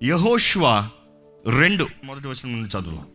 యహోష్వ రెండు మొదటి వచ్చిన నుండి చదువు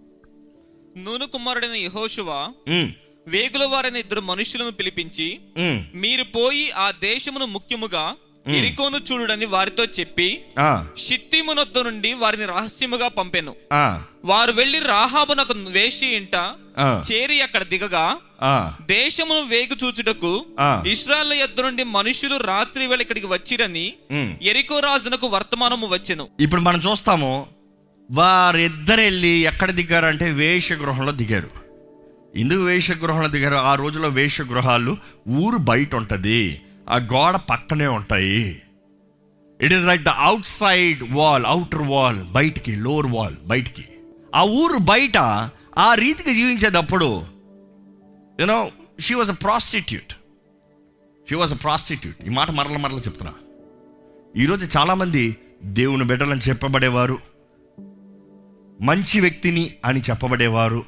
నూను కుమారుడైన యెహోషువ వేగుల వారైన ఇద్దరు మనుషులను పిలిపించి మీరు పోయి ఆ దేశమును ముఖ్యముగా ఎరికోను చూడుడని వారితో చెప్పి షిత్తిమునొద్ద నుండి వారిని రహస్యముగా పంపెను వారు వెళ్లి రాహాబునకు వేషి ఇంట ఆ. చేరి అక్కడ దిగగా దేశమును వేగు చూచుటకు ఆ. ఇస్రాయల్ యొద్ద నుండి మనుషులు రాత్రి వేళ ఇక్కడికి వచ్చిరని ఉమ్. ఎరికో రాజునకు వర్తమానము వచ్చెను ఇప్పుడు మనం చూస్తాము వారిద్దరు వెళ్ళి ఎక్కడ దిగారంటే వేషగృహంలో దిగారు ఎందుకు వేషగృహంలో దిగారు ఆ రోజుల్లో వేషగృహాలు ఊరు బయట ఉంటుంది ఆ గోడ పక్కనే ఉంటాయి it is like the outside wall outer wall బయటికి లోవర్ వాల్ బయటికి ఆ ఊరు బయట ఆ రీతికి జీవించేటప్పుడు you know she was a prostitute she was a prostitute ఈ మాట మరల మరల చెప్తున్నా ఈరోజు చాలామంది దేవుని బిడ్డలని చెప్పబడేవారు మంచి వ్యక్తిని అని చెప్పబడేవారు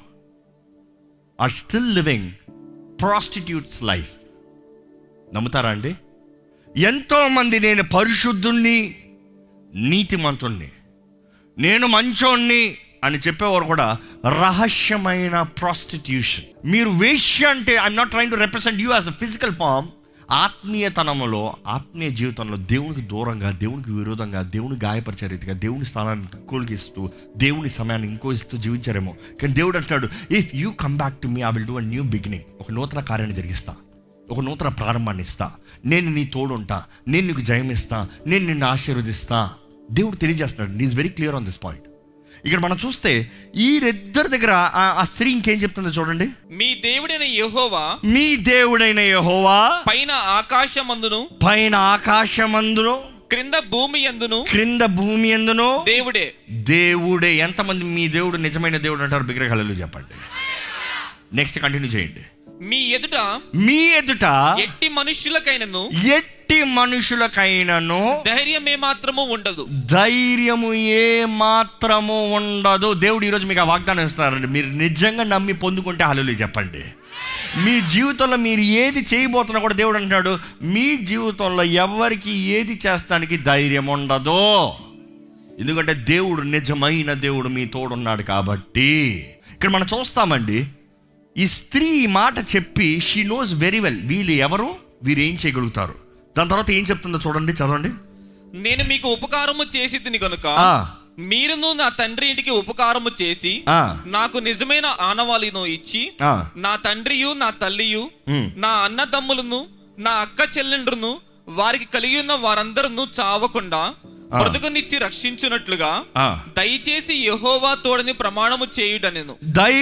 are still living prostitutes life నమ్ముతారా అండి ఎంతోమంది నేను పరిశుద్ధుణ్ణి నీతిమంతుణ్ణి నేను మంచోణ్ణి అని చెప్పేవారు కూడా రహస్యమైన ప్రాస్టిట్యూషన్ మీరు వేష్య అంటే I'm not trying to represent you as a physical form ఆత్మీయతనంలో ఆత్మీయ జీవితంలో దేవునికి దూరంగా దేవునికి విరోధంగా దేవుని గాయపరిచే రీతిగా దేవుని స్థానాన్ని ఇంకోళ్ళకి ఇస్తూ దేవుని సమయాన్ని ఇంకో ఇస్తూ జీవించారేమో కానీ దేవుడు అంటున్నాడు if you come back to me I will do a new beginning ఒక నూతన కార్యాన్ని జరిగిస్తా ఒక నూతన ప్రారంభాన్ని ఇస్తా నేను నీ తోడుంటా నేను నీకు జయమిస్తా నేను నిన్ను ఆశీర్వదిస్తా దేవుడు తెలియజేస్తున్నాడు is very clear on this point ఇక్కడ మనం చూస్తే వీరిద్దరి దగ్గర ఆ- ఆ స్త్రీ ఇంకేం చెప్తుందో చూడండి మీ దేవుడైన యెహోవా మీ దేవుడైన యెహోవా పైన ఆకాశమందును పైన ఆకాశమందును క్రింద భూమి ఎందును క్రింద భూమి ఎందును దేవుడే దేవుడే ఎంతమంది మీ దేవుడు నిజమైన దేవుడు అంటారు విగ్రహాలలో చెప్పండి నెక్స్ట్ కంటిన్యూ చేయండి మీ ఎదుట మీ ఎదుట ఎట్టి మనుష్యులకైనను ఎట్టి మనుషులకైనను ధైర్యమే మాత్రము ఉండదు ధైర్యము ఏ మాత్రము ఉండదు దేవుడు ఈరోజు మీకు ఆ వాగ్దానం ఇస్తున్నారండి మీరు నిజంగా నమ్మి పొందుకుంటే హల్లు చెప్పండి మీ జీవితంలో మీరు ఏది చేయబోతున్నా కూడా దేవుడు అంటున్నాడు మీ జీవితంలో ఎవరికి ఏది చేస్తానికి ధైర్యం ఉండదు ఎందుకంటే దేవుడు నిజమైన దేవుడు మీ తోడున్నాడు కాబట్టి ఇక్కడ మనం చూస్తామండి ఈ స్త్రీ ఈ మాట చెప్పి షీ నోస్ వెరీ వెల్ వీళ్ళు ఎవరు వీరు ఏం చేయగలుగుతారు దాని తర్వాత ఏం చెప్తుందో చూడండి చదవండి నేను మీకు ఉపకారము చేసి తిని కనుక ఆ. మీరును నా తండ్రి ఇంటికి ఉపకారము చేసి ఆ. నాకు నిజమైన ఆనవాళిను ఇచ్చి ఆ. నా తండ్రియు నా తల్లియు ఉమ్. నా అన్నదమ్ములను నా అక్క చెల్లెండ్రును వారికి కలిగి ఉన్న వారందరూ చావకుండా బ్రతుకునిచ్చి రక్షించున్నట్లుగా ఆ. దయచేసి యెహోవా తోడని ప్రమాణము చేయుడనెను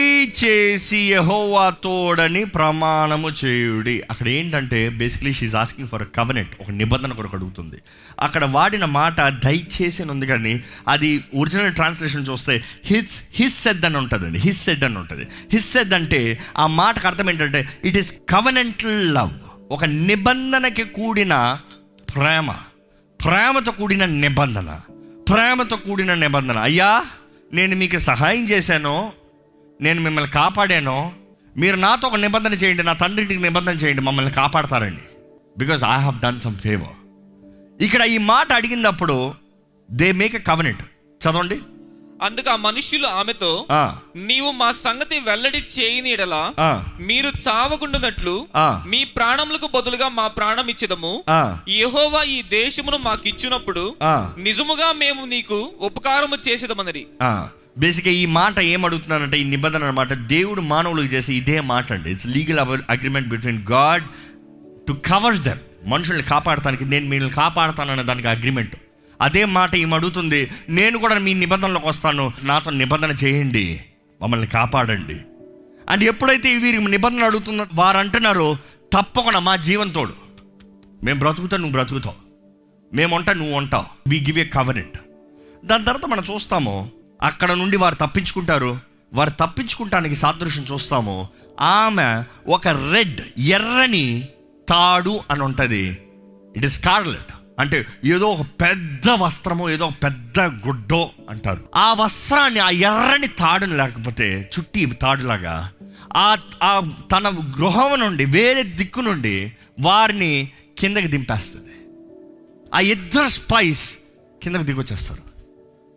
దయచేసి యహోవా తోడని ప్రమాణము చేయుడి అక్కడ ఏంటంటే basically she's asking for covenant ఒక నిబంధన కొరకు అడుగుతుంది అక్కడ వాడిన మాట దయచేసి అని ఉంది కానీ అది ఒరిజినల్ ట్రాన్స్లేషన్ చూస్తే హిస్ హిస్ సెడ్ అని ఉంటుందండి హిస్ సెడ్ అని ఉంటుంది హిస్ సెడ్ అంటే ఆ మాటకు అర్థం ఏంటంటే ఇట్ ఈస్ కవనెంటల్ లవ్ ఒక నిబంధనకి కూడిన ప్రేమ ప్రేమతో కూడిన నిబంధన ప్రేమతో కూడిన నిబంధన అయ్యా నేను మీకు సహాయం చేశాను నేను మిమ్మల్ని కాపాడాను మీరు నాతో ఒక నిబంధన చేయండి నా తండ్రికి నిబంధన చేయండి మమ్మల్ని కాపాడతారండి because I have done some favour ఇక్కడ ఈ మాట అడిగినప్పుడు దే మేక్ ఎ కవనెంట్ చదవండి అందుకు ఆ మనుష్యులు ఆమెతో ఆ, నీవు మా సంగతి వెల్లడి చేయని ఎడలా ఆ, మీరు చావకుండునట్లు ఆ. మీ ప్రాణములకు బదులుగా మా ప్రాణం ఇచ్చేదము ఆ, యెహోవా ఈ దేశమును మాకిచ్చినప్పుడు ఆ. నిజముగా మేము నీకు ఉపకారము చేసేదమనరి ఆ. బేసిక్గా ఈ మాట ఏం అడుగుతున్నానంటే ఈ నిబంధన అన్నమాట దేవుడు మానవులకు చేసే ఇదే మాట అండి it's legal agreement between God to cover them మనుషుల్ని కాపాడటానికి నేను మిమ్మల్ని కాపాడతానన్న దానికి అగ్రిమెంట్ అదే మాట ఈమె అడుగుతుంది నేను కూడా మీ నిబంధనలోకి వస్తాను నాతో నిబంధన చేయండి మమ్మల్ని కాపాడండి అండ్ ఎప్పుడైతే వీరి నిబంధన అడుగుతున్న వారు అంటున్నారో తప్పకుండా మా జీవంతోడు మేము బ్రతుకుతాం నువ్వు బ్రతుకుతావు మేము ఉంటా నువ్వు ఉంటావు వి గివ్ ఏ కవరెంట్ దాని తర్వాత మనం చూస్తాము అక్కడ నుండి వారు తప్పించుకుంటారు వారు తప్పించుకుంటానికి సాదృశ్యం చూస్తాము ఆమె ఒక రెడ్ ఎర్రని తాడు అని ఉంటుంది ఇట్ ఇస్ స్కార్లెట్ అంటే ఏదో ఒక పెద్ద వస్త్రము ఏదో ఒక పెద్ద గుడ్డో అంటారు ఆ వస్త్రాన్ని ఆ ఎర్రని తాడుని లేకపోతే చుట్టి తాడులాగా ఆ ఆ తన గృహం నుండి వేరే దిక్కు నుండి వారిని కిందకి దింపేస్తుంది ఆ ఇద్దరు స్పైస్ కిందకి దిగొచ్చేస్తారు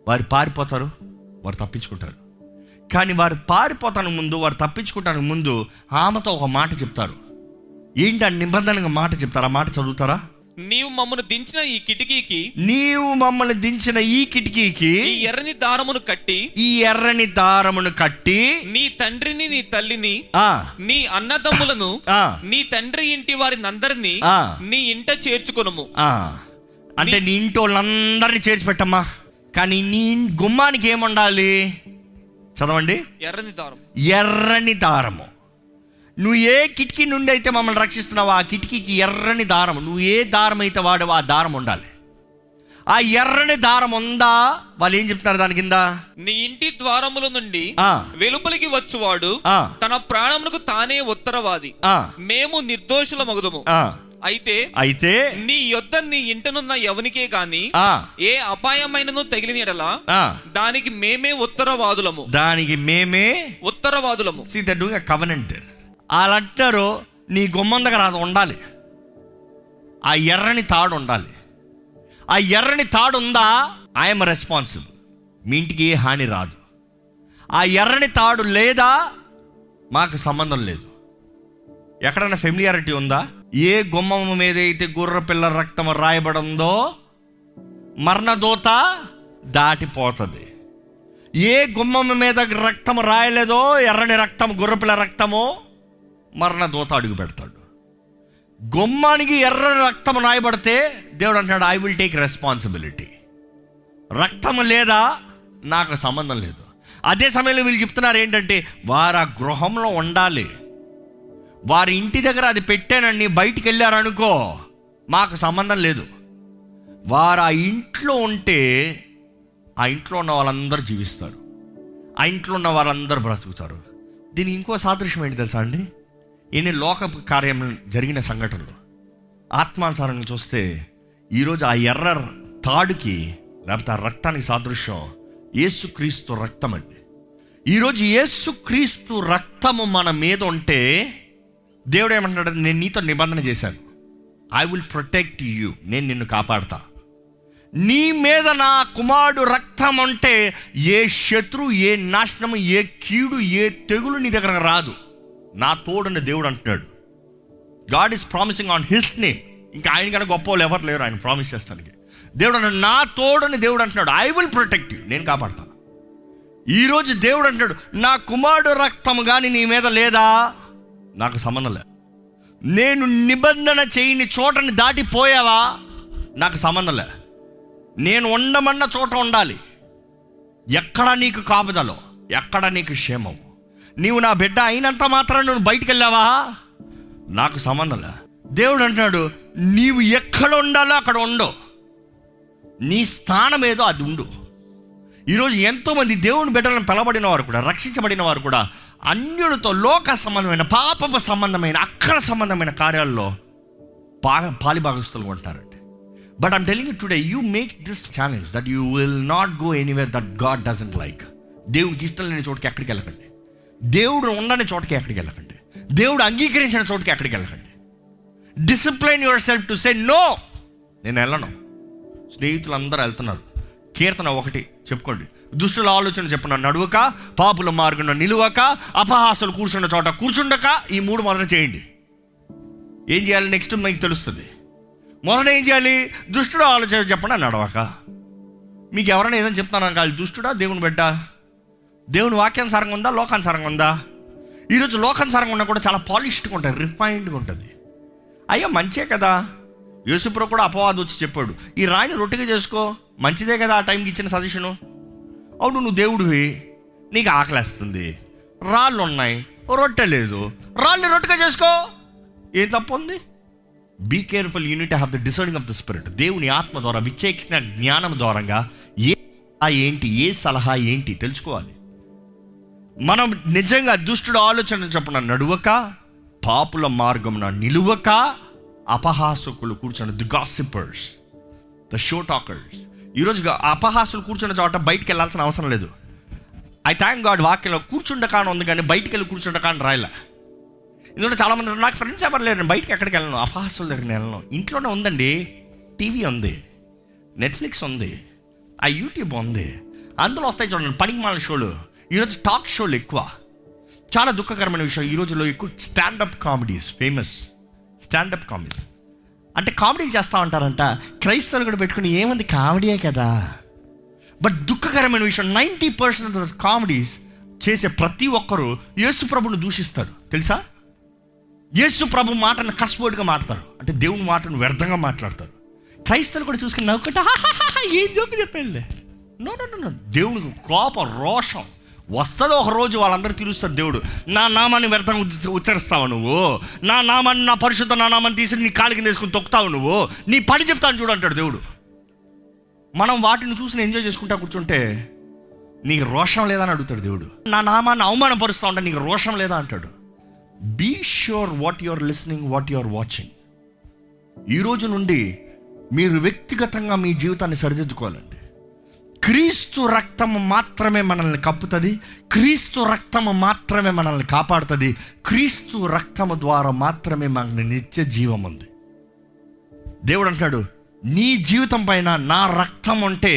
వారు పారిపోతారు వారు తప్పించుకుంటారు కానీ వారు పారిపోతానికి ముందు వారు తప్పించుకుంటానికి ముందు ఆమెతో ఒక మాట చెప్తారు ఏంటి ఆ నిబంధనగా మాట చెప్తారు ఆ మాట చదువుతారా నీవు మమ్మను దించిన ఈ కిటికీకి నీవు మమ్మల్ని దించిన ఈ కిటికీకి ఈ ఎర్రని దారమును కట్టి ఈ ఎర్రని దారమును కట్టి నీ తండ్రిని నీ తల్లిని ఆ నీ అన్నదమ్ములను ఆ నీ తండ్రి ఇంటి వారిని అందరినీ ఆ. నీ ఇంట చేర్చుకొనుము ఆ అంటే నీ ఇంటి వాళ్ళందరినీ చేర్చి పెట్టమ్మా కానీ నీ గుమ్మానికి ఏముండాలి చదవండి ఎర్రని దారం ఎర్రని దారము నువ్వు ఏ కిటికీ నుండి అయితే మమ్మల్ని రక్షిస్తున్నావో ఆ కిటికీకి ఎర్రని దారం నువ్వు ఏ దారం అయితే వాడవో ఆ దారం ఉండాలి ఆ ఎర్రని దారం ఉందా వాళ్ళు ఏం చెప్తున్నారు దాని కింద నీ ఇంటి ద్వారముల నుండి ఆ. వెలుపలికి వచ్చువాడు ఆ. తన ప్రాణమునకు తానే ఉత్తరవాది ఆ, మేము నిర్దోషుల మగుదము ఆ. అయితే అయితే నీ యొద్ద నీ ఇంటనున్న ఎవనికే గాని ఆ, ఏ అపాయమైనను తగిలిన ఎడలా ఆ, దానికి మేమే ఉత్తరవాదులము దానికి మేమే ఉత్తరవాదులము సీ దట్ డూయింగ్ కవనెంట్ వాళ్ళు అంటారు నీ గుమ్మం దగ్గర అది ఉండాలి ఆ ఎర్రని తాడు ఉండాలి ఆ ఎర్రని తాడు ఉందా ఐఎమ్ రెస్పాన్సిబుల్ మీ ఇంటికి ఏ హాని రాదు ఆ ఎర్రని తాడు లేదా మాకు సంబంధం లేదు ఎక్కడైనా ఫెమిలియారిటీ ఉందా ఏ గుమ్మం మీద అయితే గుర్ర పిల్ల రక్తం రాయబడిందో మరణదూత దాటిపోతుంది ఏ గుమ్మం మీద రక్తం రాయలేదో ఎర్రని రక్తం గుర్రపిల్ల రక్తమో మరణ దూత అడుగు పెడతాడు గుమ్మానికి ఎర్రని రక్తం రాయబడితే దేవుడు అంటాడు ఐ విల్ టేక్ రెస్పాన్సిబిలిటీ రక్తం లేదా నాకు సంబంధం లేదు అదే సమయంలో వీళ్ళు చెప్తున్నారు ఏంటంటే వారు ఆ గృహంలో ఉండాలి వారి ఇంటి దగ్గర అది పెట్టానని బయటికి వెళ్ళారనుకో మాకు సంబంధం లేదు వారు ఆ ఇంట్లో ఉంటే ఆ ఇంట్లో ఉన్న వాళ్ళందరూ జీవిస్తారు ఆ ఇంట్లో ఉన్న వాళ్ళందరూ బ్రతుకుతారు దీనికి ఇంకో సాదృశ్యం ఏంటి తెలుసా అండి ఎన్ని లోక కార్యం జరిగిన సంఘటనలు ఆత్మానుసారంగా చూస్తే ఈరోజు ఆ ఎర్ర తాడుకి లేకపోతే ఆ రక్తానికి సాదృశ్యం యేసుక్రీస్తు రక్తం అండి ఈరోజు యేసుక్రీస్తు రక్తము మన మీద ఉంటే దేవుడు ఏమంటున్నాడు నేను నీతో నిబంధన చేశాను ఐ విల్ ప్రొటెక్ట్ యూ నేను నిన్ను కాపాడతా నీ మీద నా కుమారుడు రక్తం అంటే ఏ శత్రు ఏ నాశనము ఏ కీడు ఏ తెగులు నీ దగ్గర రాదు నా తోడని దేవుడు అంటున్నాడు God is promising on his name ఇంకా ఆయన కన్నా గొప్ప వాళ్ళు ఎవరు లేరు ఆయన ప్రామిస్ చేస్తానికి దేవుడు అన్నాడు నా తోడని దేవుడు అంటున్నాడు ఐ విల్ ప్రొటెక్ట్ యూ నేను కాపాడతా ఈరోజు దేవుడు అంటాడు నా కుమారుడు రక్తం కానీ నీ మీద లేదా నాకు సంబంధం లేదు నేను నిబంధన చేయని చోటని దాటిపోయావా నాకు సంబంధం లే నేను ఉండమన్న చోట ఉండాలి ఎక్కడ నీకు కాపుదలో ఎక్కడ నీకు క్షేమం నీవు నా బిడ్డ అయినంత మాత్రం నువ్వు బయటికి వెళ్ళావా నాకు సంబంధం లే దేవుడు అంటున్నాడు నీవు ఎక్కడ ఉండాలో అక్కడ ఉండు నీ స్థానం ఏదో అది ఉండు ఈరోజు ఎంతోమంది దేవుని బిడ్డలను పిలబడిన వారు కూడా రక్షించబడిన వారు కూడా అన్యులతో లోక సంబంధమైన పాపపు సంబంధమైన అక్కర సంబంధమైన కార్యాల్లో బాగా పాలిభాగస్తులు ఉంటారండి but I'm telling today you make this challenge that you will not go anywhere that God doesn't like దేవునికి ఇష్టం లేని చోటుకి ఎక్కడికి వెళ్ళకండి దేవుడు ఉండని చోటుకి ఎక్కడికి వెళ్ళకండి దేవుడు అంగీకరించిన చోటుకి ఎక్కడికి వెళ్ళకండి discipline yourself to say no నేను వెళ్ళను స్నేహితులు అందరూ వెళ్తున్నారు కీర్తన ఒకటి చెప్పుకోండి దుష్టుల ఆలోచన చెప్పిన నడువక పాపుల మార్గంలో నిలువక అపహాసులు కూర్చున్న చోట కూర్చుండక ఈ మూడు మొదట చేయండి ఏం చేయాలి నెక్స్ట్ మీకు తెలుస్తుంది మొదట ఏం చేయాలి దుష్టుడు ఆలోచన చెప్పండి నడవక మీకు ఎవరైనా ఏదైనా చెప్తాను కాదు దుష్టుడా దేవుని బిడ్డ దేవుని వాక్యానుసారంగా ఉందా లోకానుసారంగా ఉందా ఈరోజు లోకానుసారంగా ఉన్నా కూడా చాలా పాలిష్డ్గా ఉంటుంది రిఫైన్డ్గా ఉంటుంది అయ్యో మంచే కదా యేసుప్రభు కూడా అపవాదం వచ్చి చెప్పాడు ఈ రాయిని రొట్టెగా చేసుకో మంచిదే కదా ఆ టైంకి ఇచ్చిన సజెషను అవును నువ్వు దేవుడివి నీకు ఆకలేస్తుంది రాళ్ళు ఉన్నాయి రొట్టె లేదు రాళ్ళని రొట్టెగా చేసుకో ఏం తప్పు ఉంది be careful you need have the discerning of the spirit దేవుని ఆత్మ ద్వారా విచ్చేక్షణ జ్ఞానం ద్వారంగా ఏ సలహా ఏంటి ఏ సలహా ఏంటి తెలుసుకోవాలి మనం నిజంగా దుష్టుడు ఆలోచన చెప్పిన నడువక పాపుల మార్గమున నిలువక అపహాసకులు కూర్చొని the gossipers the show talkers ఈరోజు గా- అపహాసులు కూర్చున్న చోట బయటికి వెళ్ళాల్సిన అవసరం లేదు ఐ థ్యాంక్ గాడ్ వాక్యంలో కూర్చుండకాని ఉంది కానీ బయటికి వెళ్ళి కూర్చుండకాని రాయలే ఎందుకంటే చాలా మంది నాకు ఫ్రెండ్స్ ఎవరు లేరు నేను బయటికి ఎక్కడికి వెళ్ళను అపహాసుల దగ్గర నేను వెళ్ళను ఇంట్లోనే ఉందండి టీవీ ఉంది నెట్ఫ్లిక్స్ ఉంది ఆ యూట్యూబ్ ఉంది అందులో వస్తాయి చూడండి పనికి మాల షోలు ఈరోజు టాక్ షోలు ఎక్కువ చాలా దుఃఖకరమైన విషయం ఈ రోజుల్లో ఎక్కువ standup comedies famous standup comedies అంటే కామెడీ చేస్తూ ఉంటారంట క్రైస్తవులు కూడా పెట్టుకుని ఏమంది కామెడీయే కదా బట్ దుఃఖకరమైన విషయం నైంటీ పర్సెంట్ కామెడీస్ చేసే ప్రతి ఒక్కరూ యేసు ప్రభుని దూషిస్తారు తెలుసా యేసు ప్రభు మాటను కస్వర్డ్గా మాట్లాడతారు అంటే దేవుని మాటను వ్యర్థంగా మాట్లాడతారు క్రైస్తవులు కూడా చూసుకుని నవ్వుకుంటే "హాహాహా, ఏం జోకు చెప్పండి నో నో నో, నో దేవునికి కోపం రోషం వస్తుందో ఒక రోజు వాళ్ళందరూ తీరుస్తారు దేవుడు నా నామాన్ని వ్యర్థంగా ఉచ్చ- ఉచ్చరిస్తావు నువ్వు నా నామాన్ని నా పరిశుద్ధ నా నామాన్ని తీసి నీ కాలి కింద వేసుకుని తొక్కుతావు నువ్వు నీ పని చెప్తాను చూడు అంటాడు దేవుడు మనం వాటిని చూసి ఎంజాయ్ చేసుకుంటా కూర్చుంటే నీకు రోషం లేదా అని అడుగుతాడు దేవుడు నా నామాన్ని అవమానపరుస్తా ఉంటే నీకు రోషం లేదా అంటాడు be sure what you are listening what you are watching ఈ రోజు నుండి మీరు వ్యక్తిగతంగా మీ జీవితాన్ని సరిదిద్దుకోవాలండి క్రీస్తు రక్తము మాత్రమే మనల్ని కప్పుతుంది క్రీస్తు రక్తము మాత్రమే మనల్ని కాపాడుతుంది క్రీస్తు రక్తము ద్వారా మాత్రమే మనకి నిత్య జీవం ఉంది దేవుడు అంటాడు నీ జీవితం పైన నా రక్తం ఉంటే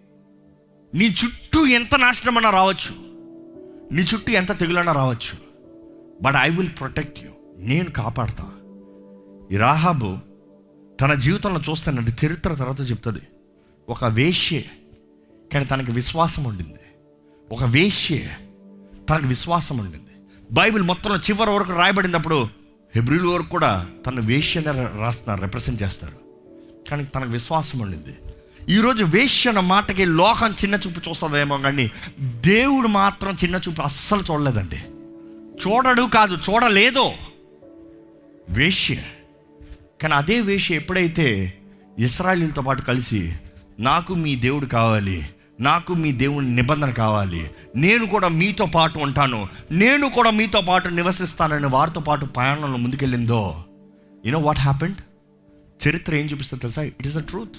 నీ చుట్టూ ఎంత నాశనమన్నా రావచ్చు నీ చుట్టూ ఎంత తెగులన్నా రావచ్చు but I will protect you నేను కాపాడుతా ఈ రాహాబు తన జీవితంలో చూస్తానండి చరిత్ర తర్వాత చెప్తుంది ఒక వేశ్యే కానీ తనకి విశ్వాసం ఉండింది ఒక వేశ్యే తనకు విశ్వాసం ఉండింది బైబిల్ మొత్తంలో చివరి వరకు రాయబడినప్పుడు హెబ్రిల్ వరకు కూడా తన వేశ్యనే రాస్తున్నారు రిప్రజెంట్ చేస్తారు కానీ తనకు విశ్వాసం ఉండింది ఈరోజు వేశ్య అన్న మాటకి లోకం చిన్న చూపు చూస్తుందేమో కానీ దేవుడు మాత్రం చిన్న చూపు అస్సలు చూడలేదండి చూడడు కాదు చూడలేదు వేశ్య కానీ అదే వేశ్య ఎప్పుడైతే ఇస్రాయలీలతో పాటు కలిసి నాకు మీ దేవుడు కావాలి నాకు మీ దేవుని నిబంధన కావాలి నేను కూడా మీతో పాటు ఉంటాను నేను కూడా మీతో పాటు నివసిస్తానని వారితో పాటు ప్రయాణంలో ముందుకెళ్ళిందో యూనో వాట్ హ్యాపెండ్ చరిత్ర ఏం చూపిస్తుంది తెలుసా ఇట్ ఈస్ అ ట్రూత్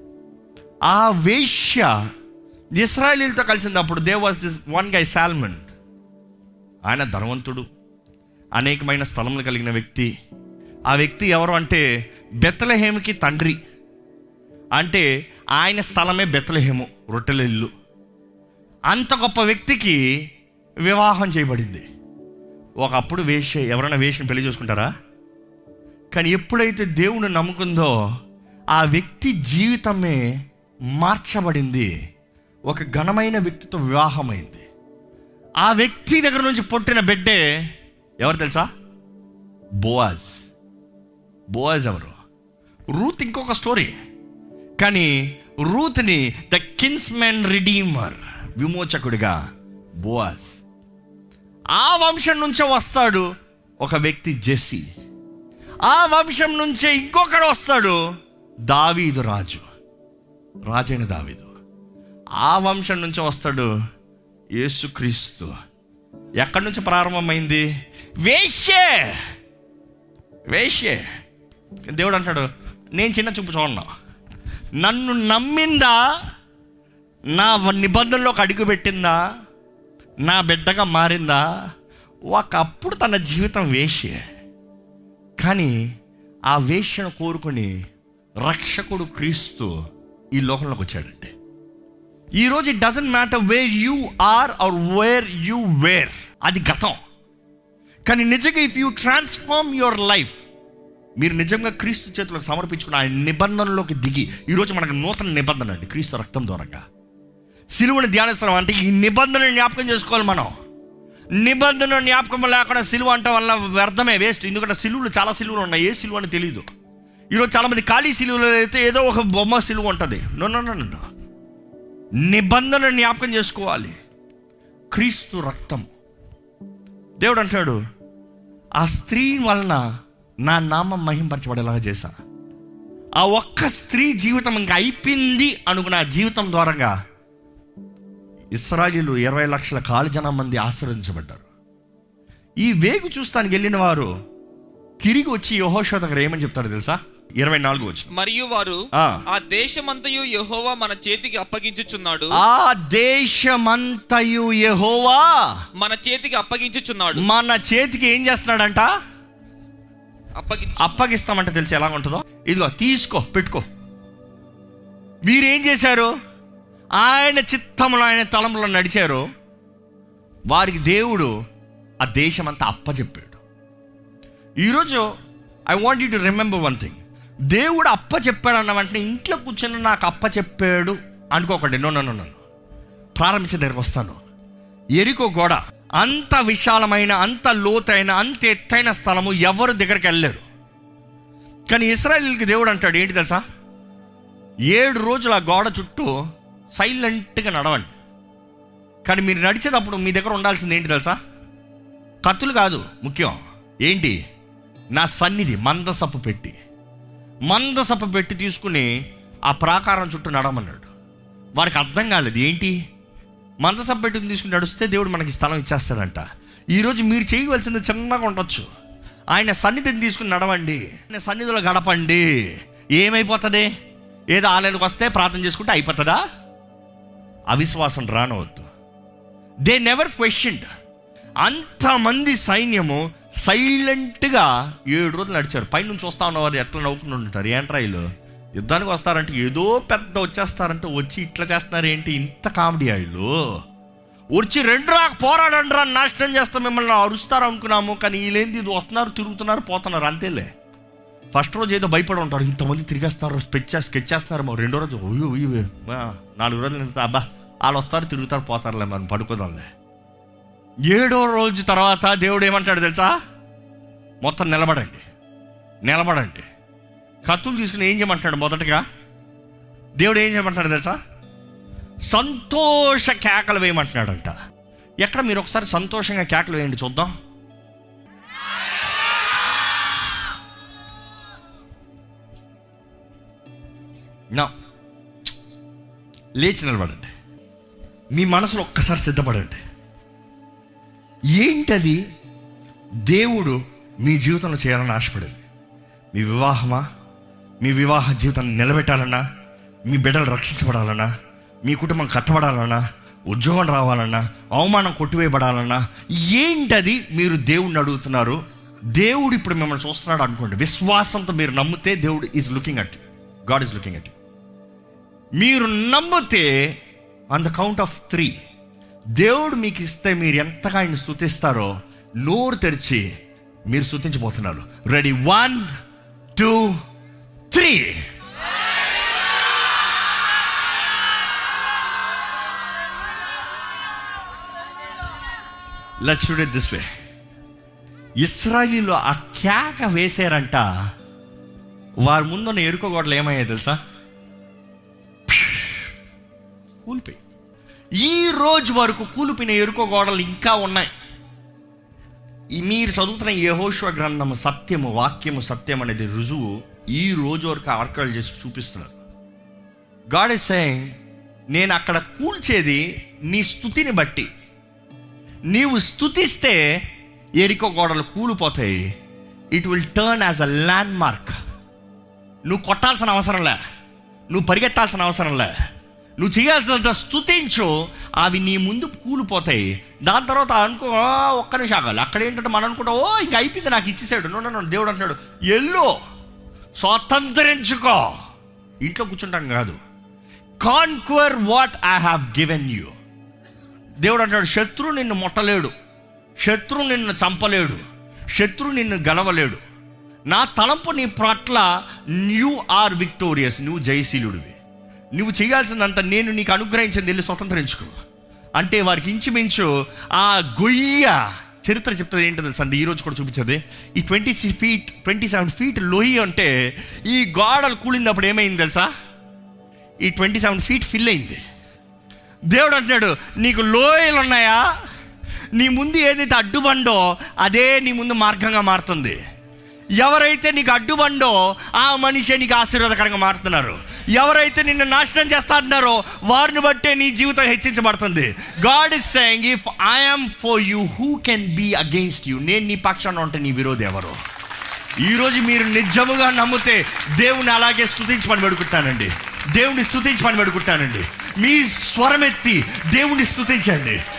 ఆ వేశ్య ఇస్రాయలీలతో కలిసినప్పుడు they was this one guy Solomon ఆయన ధనవంతుడు అనేకమైన స్థలములు కలిగిన వ్యక్తి ఆ వ్యక్తి ఎవరు అంటే బెత్తలహేమికి తండ్రి అంటే ఆయన స్థలమే బెత్తలహేము రొట్టెల ఇల్లు అంత గొప్ప వ్యక్తికి వివాహం చేయబడింది ఒకప్పుడు వేష్య ఎవరైనా వేషని పెళ్లి చేసుకుంటారా కానీ ఎప్పుడైతే దేవుని నమ్ముకుందో ఆ వ్యక్తి జీవితమే మార్చబడింది ఒక ఘనమైన వ్యక్తితో వివాహమైంది ఆ వ్యక్తి దగ్గర నుంచి పుట్టిన బిడ్డే ఎవరు తెలుసా బోవాజ్ బోవాజ్ ఎవరు రూత్ ఇంకొక స్టోరీ కానీ రూత్ని ద కిన్స్మెన్ రిడీమర్ విమోచకుడిగా బోవాజ్ ఆ వంశం నుంచే వస్తాడు ఒక వ్యక్తి జెస్సీ ఆ వంశం నుంచే ఇంకొకడు వస్తాడు దావీదు రాజు రాజైన దావీదు ఆ వంశం నుంచి వస్తాడు యేసుక్రీస్తు ఎక్కడి నుంచి ప్రారంభమైంది వేశ్యే వేశ్యే దేవుడు అంటాడు నేను చిన్న చూపు చూడను నన్ను నమ్మిందా నా నిబంధనలోకి అడుగు పెట్టిందా నా బిడ్డగా మారిందా ఒకప్పుడు తన జీవితం వేశ్యే కానీ ఆ వేశ్యను కోరుకొని రక్షకుడు క్రీస్తు ఈ లోకంలోకి వచ్చాడంటే ఈరోజు it doesn't matter where you are are where you where అది గతం కానీ నిజంగా if you transform your life మీరు నిజంగా క్రీస్తు చేతులకు సమర్పించుకుని ఆయన నిబంధనలోకి దిగి ఈరోజు మనకు నూతన నిబంధన అండి క్రీస్తు రక్తం ద్వారా సిలువని ధ్యానిస్తున్నాం అంటే ఈ నిబంధన జ్ఞాపకం చేసుకోవాలి మనం నిబంధన జ్ఞాపకం లేకుండా సిలువ అంటే వల్ల వ్యర్థమే వేస్ట్ ఎందుకంటే సిలువలు చాలా సిలువలు ఉన్నాయి ఏ సిలువ అని తెలియదు ఈరోజు చాలామంది ఖాళీ సిలువలు అయితే ఏదో ఒక బొమ్మ సిలువ ఉంటుంది నో నో నో నో నిబంధన జ్ఞాపకం చేసుకోవాలి క్రీస్తు రక్తం దేవుడు అంటాడు ఆ స్త్రీ వలన నా నామం మహింపరచబడేలాగా చేశా ఆ ఒక్క స్త్రీ జీవితం ఇంకా అయిపోయింది అనుకున్న ఆ జీవితం ద్వారంగా ఇస్రాయిలు ఇరవై లక్షల కాలు జనం మంది ఆశ్రయించబడ్డారు ఈ వేగు చూస్తానికి వెళ్ళిన వారు తిరిగి వచ్చి యహోషో దగ్గర ఏమని చెప్తారు తెలుసా ఇరవై నాలుగు వచ్చి మరియు వారు ఆ. ఆ దేశమంతయు యెహోవా మన చేతికి అప్పగించుచున్నాడు ఆ దేశమంతయు యెహోవా మన చేతికి అప్పగించుచున్నాడు మన చేతికి ఏం చేస్తున్నాడంట అప్పగించు అప్పగిస్తామంటే తెలిసి ఎలా ఉంటుందో ఇదిగో తీసుకో పెట్టుకో వీరేం చేశారు ఆయన చిత్తంలో ఆయన తలంలో నడిచారో వారికి దేవుడు ఆ దేశం అంతా అప్పచెప్పాడు ఈరోజు I want you to remember one thing దేవుడు అప్ప చెప్పాడు అన్న వెంటనే ఇంట్లో కూర్చొని నాకు అప్ప చెప్పాడు అనుకోకండి నో నో నో నో ప్రారంభించే దగ్గరకు వస్తాను ఎరికో గోడ అంత విశాలమైన అంత లోతైన అంత ఎత్తైన స్థలము ఎవరు దగ్గరికి వెళ్ళలేరు కానీ ఇస్రాయల్కి దేవుడు అంటాడు ఏంటి తెలుసా ఏడు రోజులు ఆ గోడ చుట్టూ సైలెంట్గా నడవండి కానీ మీరు నడిచేటప్పుడు మీ దగ్గర ఉండాల్సింది ఏంటి తెలుసా కత్తులు కాదు ముఖ్యం ఏంటి నా సన్నిధి మందసప్పు పెట్టి మందసప్పు పెట్టి తీసుకుని ఆ ప్రాకారం చుట్టూ నడవమన్నాడు వారికి అర్థం కాలేదు ఏంటి మందసప్పు పెట్టి తీసుకుని నడిస్తే దేవుడు మనకి స్థలం ఇచ్చేస్తాడంట ఈరోజు మీరు చేయవలసింది చిన్నగా ఉండొచ్చు ఆయన సన్నిధిని తీసుకుని నడవండి ఆయన సన్నిధిలో గడపండి ఏమైపోతుంది ఏదో ఆలయానికి వస్తే ప్రార్థన చేసుకుంటే అయిపోతుందా అవిశ్వాసం రానవద్దు దే నెవర్ క్వశ్చన్డ్ అంతమంది సైన్యము సైలెంట్గా ఏడు రోజులు నడిచారు పైనుంచి వస్తా ఉన్నవారు ఎట్లా నవ్వుకుని ఉంటారు ఏంట్రా వీళ్ళు యుద్ధానికి వస్తారంటే ఏదో పెద్ద వచ్చేస్తారంటే వచ్చి ఇట్లా చేస్తున్నారు ఏంటి ఇంత కామెడీ వీళ్ళు వచ్చి రెండు రాక పోరాడండి రా నాశనం చేస్తాం మిమ్మల్ని అరుస్తారు అనుకున్నాము కానీ వీళ్ళేంది ఇది వస్తున్నారు తిరుగుతున్నారు పోతున్నారు అంతేలే ఫస్ట్ రోజు ఏదో భయపడి ఉంటారు ఇంతమంది తిరిగేస్తున్నారు స్కెచ్ స్కెచ్ చేస్తున్నారు మా రెండో రోజు ఉయ్యో ఉయ్యో ఆ, నాలుగు రోజులు నింత అబ్బా వాళ్ళు వస్తారు తిరుగుతారు పోతారులే మనం పడుకోదాంలే ఏడో రోజు తర్వాత దేవుడు ఏమంటాడు తెలుసా మొత్తం నిలబడండి నిలబడండి కత్తులు తీసుకుని ఏం చేయమంటాడు మొదటగా దేవుడు ఏం చేయమంటాడు తెలుసా సంతోష కేకలు వేయమంటున్నాడంట ఎక్కడ మీరు ఒకసారి సంతోషంగా కేకలు వేయండి చూద్దాం నా లేచి నిలబడండి మీ మనసులో ఒక్కసారి సిద్ధపడండి ఏంటది దేవుడు మీ జీవితంలో చేయాలని ఆశపడేది మీ వివాహమా మీ వివాహ జీవితాన్ని నిలబెట్టాలన్నా మీ బిడ్డలు రక్షించబడాలన్నా మీ కుటుంబం కట్టబడాలన్నా ఉద్యోగం రావాలన్నా అవమానం కొట్టివేయబడాలన్నా ఏంటది మీరు దేవుడిని అడుగుతున్నారు దేవుడు ఇప్పుడు మిమ్మల్ని చూస్తున్నాడు అనుకోండి విశ్వాసంతో మీరు నమ్మితే దేవుడు is looking at God is looking at మీరు నమ్మితే on the count of three దేవుడు మీకు ఇస్తే మీరు ఎంతగా ఆయన స్థుతిస్తారో నోరు తెరిచి మీరు స్థుతించబోతున్నారు ready one two three let's shout it this way ఇస్రాయిలీలో ఆ కేక వేశారంట వారి ముందున్న ఎరుక గోడలు ఏమయ్యాయి తెలుసా కూలిపోయి ఈ రోజు వరకు కూలిపోయిన ఎరుక గోడలు ఇంకా ఉన్నాయి ఈ మీరు చదువుతున్న యహోశ్వ గ్రంథము సత్యము వాక్యము సత్యం అనేది రుజువు ఈ రోజు వరకు ఆర్కాలు చేసి చూపిస్తున్నారు గాడ్ ఇస్ సేయింగ్ నేను అక్కడ కూల్చేది నీ స్థుతిని బట్టి నీవు స్థుతిస్తే ఎరికో గోడలు కూలిపోతాయి it will turn as a landmark నువ్వు కొట్టాల్సిన అవసరం లే నువ్వు పరిగెత్తాల్సిన అవసరం లే నువ్వు చేయాల్సినంత స్థుతించు అవి నీ ముందు కూలిపోతాయి దాని తర్వాత అనుకో "ఆ, ఒక్క నిమిషం ఆగాలి అక్కడ ఏంటంటే మనం అనుకుంటా ఓ ఇంక అయిపోయింది నాకు ఇచ్చేసాడు నో నో, నో దేవుడు అంటున్నాడు ఎల్లో స్వాతంత్రించుకో ఇంట్లో కూర్చుంటాం కాదు conquer what I have given you దేవుడు అంటాడు శత్రువు నిన్ను ముట్టలేడు శత్రువు నిన్ను చంపలేడు శత్రువు నిన్ను గెలవలేడు నా తలంపు నీ పట్ల న్యూ ఆర్ విక్టోరియస్ నువ్వు జయశీలుడివి నువ్వు చేయాల్సిందంత నేను నీకు అనుగ్రహించింది వెళ్ళి స్వతంత్రించుకో అంటే వారికి ఇంచుమించు ఆ గొయ్య చరిత్ర చెప్తుంది ఏంటో తెలుసా ఈ రోజు కూడా చూపించదు ఈ twenty feet twenty seven feet లొయ్యి అంటే ఈ గోడలు కూలినప్పుడు ఏమైంది తెలుసా ఈ ట్వంటీ సెవెన్ ఫీట్ ఫిల్ అయింది దేవుడు అంటున్నాడు నీకు లోయలు ఉన్నాయా నీ ముందు ఏదైతే అడ్డుబండో అదే నీ ముందు మార్గంగా మారుతుంది ఎవరైతే నీకు అడ్డుబండో ఆ మనిషే నీకు ఆశీర్వాదకరంగా మారుతున్నారు ఎవరైతే నిన్ను నాశనం చేస్తా అంటున్నారో వారిని బట్టే నీ జీవితం హెచ్చించబడుతుంది God is saying if I'm for you who can be against you నేను నీ పక్షాన ఉంటే నీ విరోధి ఎవరు ఈరోజు మీరు నిజముగా నమ్మితే దేవుని అలాగే స్థుతించమని పెడుకుంటానండి దేవుని స్థుతించమని పెడుకుంటానండి మీ స్వరం ఎత్తి దేవుని స్థుతించండి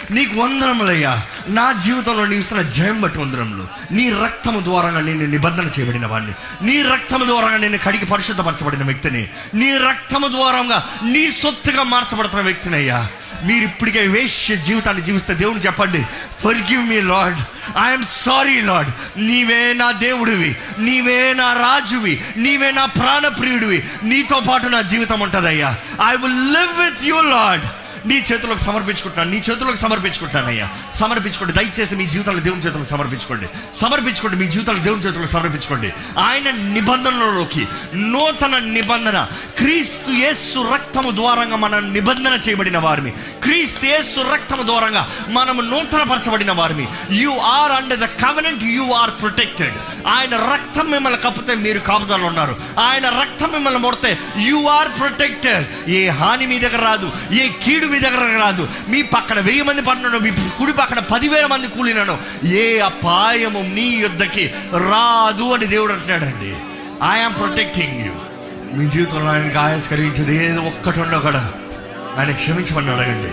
నీకు వందనములయ్యా నా జీవితంలో నీ ఇస్తున్న జయం బట్టి వందనములు నీ రక్తము ద్వారా నేను నిబంధన చేయబడిన వాడిని నీ రక్తము ద్వారా నేను కడిగి పరిశుద్ధపరచబడిన వ్యక్తిని నీ రక్తము ద్వారంగా నీ సొత్తుగా మార్చబడుతున్న వ్యక్తిని అయ్యా మీరు ఇప్పటికే వేష్య జీవితాన్ని జీవిస్తే దేవుని చెప్పండి forgive me Lord I'm sorry Lord నీవే నా దేవుడివి నీవే నా రాజువి నీవే నా ప్రాణప్రియుడివి నీతో పాటు నా జీవితం ఉంటుందయ్యా I will live with you Lord నీ చేతులకు సమర్పించుకుంటాను నీ చేతులకు సమర్పించుకుంటానయ్యా సమర్పించుకోండి దయచేసి మీ జీవితాలు దేవుని చేతులకు సమర్పించుకోండి సమర్పించుకోండి మీ జీవితాలు దేవుని చేతులకు సమర్పించుకోండి ఆయన నిబంధనలోకి నూతన నిబంధన క్రీస్తు యేసు రక్తము ద్వారంగా మనం నిబంధన చేయబడిన వారిని క్రీస్తు యేసు రక్తము ద్వారంగా మనము నూతన పరచబడిన వారిని you are under the covenant you are protected ఆయన రక్తం మిమ్మల్ని కప్పితే మీరు కాపుదలు ఉన్నారు ఆయన రక్తం మిమ్మల్ని మొడితే యు ఆర్ ప్రొటెక్టెడ్ ఏ హాని మీ దగ్గర రాదు ఏ కీడు మీ దగ్గర రాదు మీ పక్కన వెయ్యి మంది పడినాడు మీ కుడి పక్కన పదివేల మంది కూలినాడు ఏ అపాయము మీ యుద్ధకి రాదు అని దేవుడు అంటున్నాడండి ఐఆమ్ ప్రొటెక్టింగ్ యూ మీ జీవితంలో ఆయనకి ఆయాస కలిగించేది ఏదో ఒక్కటి ఉండో కూడా ఆయన క్షమించమని అడగండి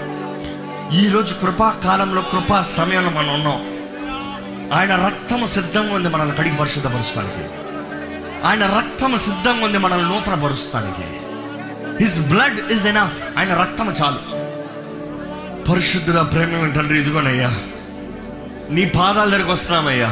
ఈరోజు కృపా కాలంలో కృపా సమయంలో మనం ఉన్నాం ఆయన రక్తము సిద్ధంగా ఉంది మనల్ని కడిగి పరిశుద్ధపరుస్తానికి ఆయన రక్తము సిద్ధంగా ఉంది మనల్ని నూతన పరుస్తానికి హిస్ బ్లడ్ ఇస్ ఎనఫ్ ఆయన రక్తము చాలు పరిశుద్ధుల ప్రేమ తండ్రి ఇదిగోనయ్యా నీ పాదాల దగ్గరకు వస్తున్నామయ్యా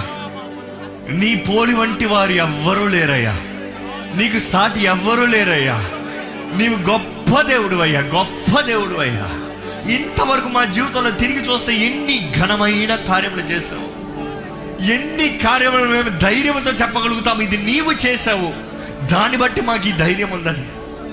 నీ పోలి వంటి వారు ఎవ్వరూ లేరయ్యా నీకు సాటి ఎవ్వరూ లేరయ్యా నీవు గొప్ప దేవుడు అయ్యా గొప్ప దేవుడు అయ్యా ఇంతవరకు మా జీవితంలో తిరిగి చూస్తే ఎన్ని ఘనమైన కార్యములు చేసావు ఎన్ని కార్యములు మేము ధైర్యంతో చెప్పగలుగుతాము ఇది నీవు చేసావు దాన్ని బట్టి మాకు ఈ ధైర్యం ఉందని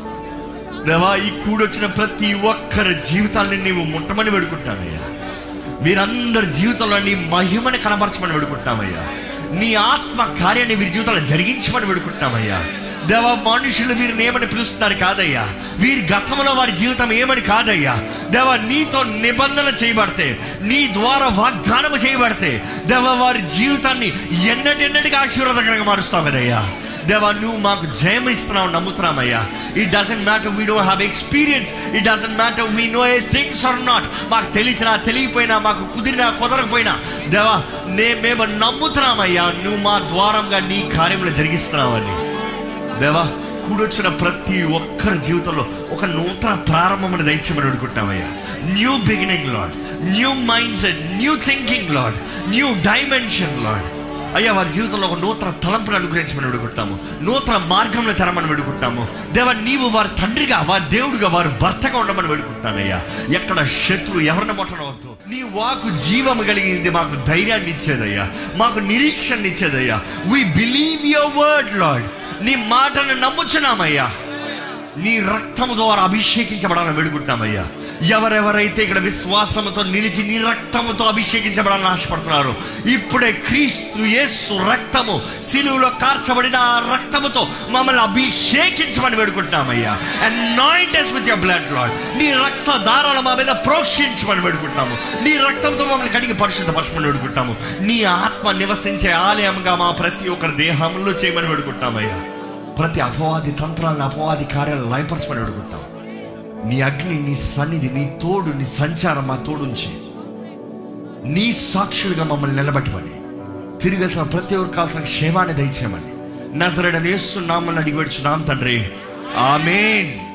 దేవా ఈ కూడొచ్చిన ప్రతి ఒక్కరి జీవితాన్ని నీవు ముట్టమని వేడుకుంటానయ్యా వీరందరి జీవితంలో నీ మహిమని కనపరచమని వేడుకుంటామయ్యా నీ ఆత్మ కార్యాన్ని వీరి జీవితంలో జరిగించమని వేడుకుంటామయ్యా దేవ మనుషులు వీరిని ఏమని పిలుస్తున్నారు కాదయ్యా వీరి గతంలో వారి జీవితం ఏమని కాదయ్యా దేవ నీతో నిబంధన చేయబడితే నీ ద్వారా వాగ్దానం చేయబడితే దేవ వారి జీవితాన్ని ఎన్నటెన్నటికి ఆశీర్వాదకరంగా మారుస్తావు కదయ్యా దేవా నువ్వు మాకు జయం ఇస్తున్నావు నమ్ముతున్నామయ్యా it doesn't matter we don't have experience it doesn't matter we know a things are not మాకు తెలిసినా తెలియపోయినా మాకు కుదిరినా కుదరకపోయినా దేవా నే మేము నమ్ముతున్నామయ్యా నువ్వు మా ద్వారంగా నీ కార్యములు జరిగిస్తున్నావని దేవా కూడొచ్చిన ప్రతి ఒక్కరి జీవితంలో ఒక నూతన ప్రారంభమును దయచేయమని అడుగుకుంటామయ్యా new beginning Lord new mindset new thinking Lord new dimension Lord అయ్యా వారి జీవితంలో ఒక నూతన తలంపును అనుగ్రహించమని అడుగుతాము నూతన మార్గంలో తెరమని వేడుకుంటాము దేవ నీవు వారి తండ్రిగా వారి దేవుడిగా వారి భర్తగా ఉండమని వేడుకుంటానయ్యా ఎక్కడ శత్రువు ఎవరిని ముట్టనవద్దు నీ వాకు జీవము కలిగింది మాకు ధైర్యాన్ని ఇచ్చేదయ్యా మాకు నిరీక్షణ ఇచ్చేదయ్యా we believe your word Lord నీ మాటను నమ్ముచున్నామయ్యా నీ రక్తము ద్వారా అభిషేకించబడాలని వేడుకుంటున్నామయ్యా ఎవరెవరైతే ఇక్కడ విశ్వాసంతో నిలిచి నీ రక్తముతో అభిషేకించబడాలని ఆశపడుతున్నారు ఇప్పుడే క్రీస్తు యేసు రక్తము సిలువలో కార్చబడిన ఆ రక్తముతో మమ్మల్ని అభిషేకించమని వేడుకుంటున్నామయ్యా anoint us with your blood Lord నీ రక్త దారాలు మా మీద ప్రోక్షించమని వేడుకుంటున్నాము నీ రక్తంతో మమ్మల్ని కడిగి పరిశుద్ధపరచమని వేడుకుంటాము నీ ఆత్మ నివసించే ఆలయంగా మా ప్రతి ఒక్కరి దేహంలో చేయమని వేడుకుంటామయ్యా ప్రతి అపవాది తంత్రాలను అపవాది కార్యాలను లయపరచమని అడుగుతాం నీ అగ్ని నీ సన్నిధి నీ తోడు నీ సంచారం మా తోడుంచి నీ సాక్షులుగా మమ్మల్ని నిలబెట్టమని తిరిగి వెళ్తున్న ప్రతి ఒక్కరు కాల్సిన క్షేమాన్ని దయచేయమని నజరడని వేస్తున్నామని అడిగి పెడుచున్నాం తండ్రి ఆమెన్